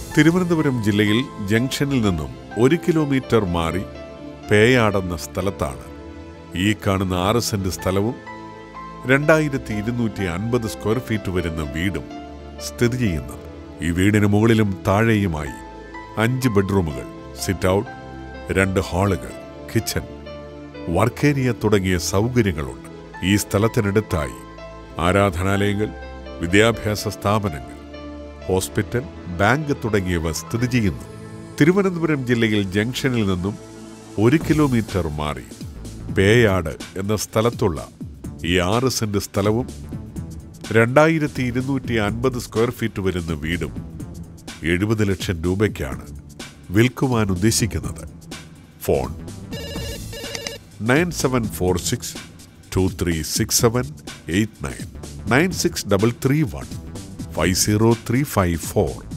തിരുവനന്തപുരം ജില്ലയിൽ ജംഗ്ഷനിൽ നിന്നും ഒരു കിലോമീറ്റർ മാറി പേയാടെന്ന സ്ഥലത്താണ് ഈ കാണുന്ന ആറ് സെന്റ് സ്ഥലവും രണ്ടായിരത്തി ഇരുന്നൂറ്റി അൻപത് സ്ക്വയർ ഫീറ്റ് വരുന്ന വീടും സ്ഥിതി ചെയ്യുന്നത് ഈ വീടിന് മുകളിലും താഴെയുമായി അഞ്ച് ബെഡ്റൂമുകൾ സിറ്റ് ഔട്ട് രണ്ട് ഹാളുകൾ കിച്ചൺ വർക്കേരിയ തുടങ്ങിയ സൗകര്യങ്ങളുണ്ട് ഈ സ്ഥലത്തിനടുത്തായി ആരാധനാലയങ്ങൾ വിദ്യാഭ്യാസ സ്ഥാപനങ്ങൾ ഹോസ്പിറ്റൽ ബാങ്ക് തുടങ്ങിയവ സ്ഥിതി ചെയ്യുന്നു തിരുവനന്തപുരം ജില്ലയിൽ ജംഗ്ഷനിൽ നിന്നും ഒരു കിലോമീറ്റർ മാറി പേയാട് എന്ന സ്ഥലത്തുള്ള ഈ ആറ് സെന്റ് സ്ഥലവും രണ്ടായിരത്തി ഇരുന്നൂറ്റി അൻപത് സ്ക്വയർ ഫീറ്റ് വരുന്ന വീടും എഴുപത് ലക്ഷം രൂപയ്ക്കാണ് വിൽക്കുവാൻ ഉദ്ദേശിക്കുന്നത് phone nine seven four six two three six seven eight nine nine six double three one five zero three five four